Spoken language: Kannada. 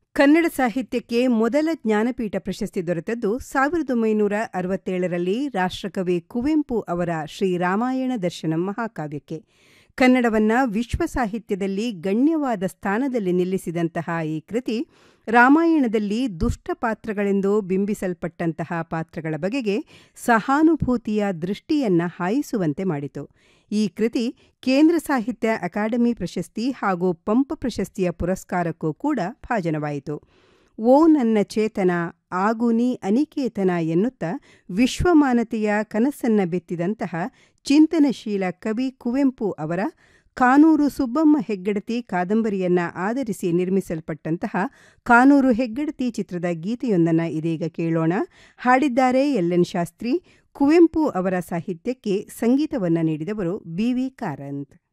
ಕನ್ನಡ ಸಾಹಿತ್ಯಕ್ಕೆ ಮೊದಲ ಜ್ಞಾನಪೀಠ ಪ್ರಶಸ್ತಿ ದೊರೆತದ್ದು ಸಾವಿರದ ಒಂಬೈನೂರ ಅರವತ್ತೇಳರಲ್ಲಿ ರಾಷ್ಟ್ರಕವಿ ಕುವೆಂಪು ಅವರ ಶ್ರೀರಾಮಾಯಣ ದರ್ಶನಂ ಮಹಾಕಾವ್ಯಕ್ಕೆ ಕನ್ನಡವನ್ನ ವಿಶ್ವ ಸಾಹಿತ್ಯದಲ್ಲಿ ಗಣ್ಯವಾದ ಸ್ಥಾನದಲ್ಲಿ ನಿಲ್ಲಿಸಿದಂತಹ ಈ ಕೃತಿ ರಾಮಾಯಣದಲ್ಲಿ ದುಷ್ಟ ಪಾತ್ರಗಳೆಂದು ಬಿಂಬಿಸಲ್ಪಟ್ಟಂತಹ ಪಾತ್ರಗಳ ಬಗೆಗೆ ಸಹಾನುಭೂತಿಯ ದೃಷ್ಟಿಯನ್ನ ಹಾಯಿಸುವಂತೆ ಮಾಡಿತು ಈ ಕೃತಿ ಕೇಂದ್ರ ಸಾಹಿತ್ಯ ಅಕಾಡೆಮಿ ಪ್ರಶಸ್ತಿ ಹಾಗೂ ಪಂಪ ಪ್ರಶಸ್ತಿಯ ಪುರಸ್ಕಾರಕ್ಕೂ ಕೂಡ ಭಾಜನವಾಯಿತು ಓ ನನ್ನ ಚೇತನ ಆಗು ನೀ ಅನಿಕೇತನ ಎನ್ನುತ್ತಾ ವಿಶ್ವಮಾನತೆಯ ಕನಸನ್ನ ಬೆತ್ತಿದಂತಹ ಚಿಂತನಶೀಲ ಕವಿ ಕುವೆಂಪು ಅವರ ಕಾನೂರು ಸುಬ್ಬಮ್ಮ ಹೆಗ್ಗಡತಿ ಕಾದಂಬರಿಯನ್ನ ಆಧರಿಸಿ ನಿರ್ಮಿಸಲ್ಪಟ್ಟಂತಹ ಕಾನೂರು ಹೆಗ್ಗಡತಿ ಚಿತ್ರದ ಗೀತೆಯೊಂದನ್ನು ಇದೀಗ ಕೇಳೋಣ ಹಾಡಿದ್ದಾರೆ ಎಲ್ ಶಾಸ್ತ್ರಿ ಕುವೆಂಪು ಅವರ ಸಾಹಿತ್ಯಕ್ಕೆ ಸಂಗೀತವನ್ನ ನೀಡಿದವರು ಬಿ ವಿ ಕಾರಂತ್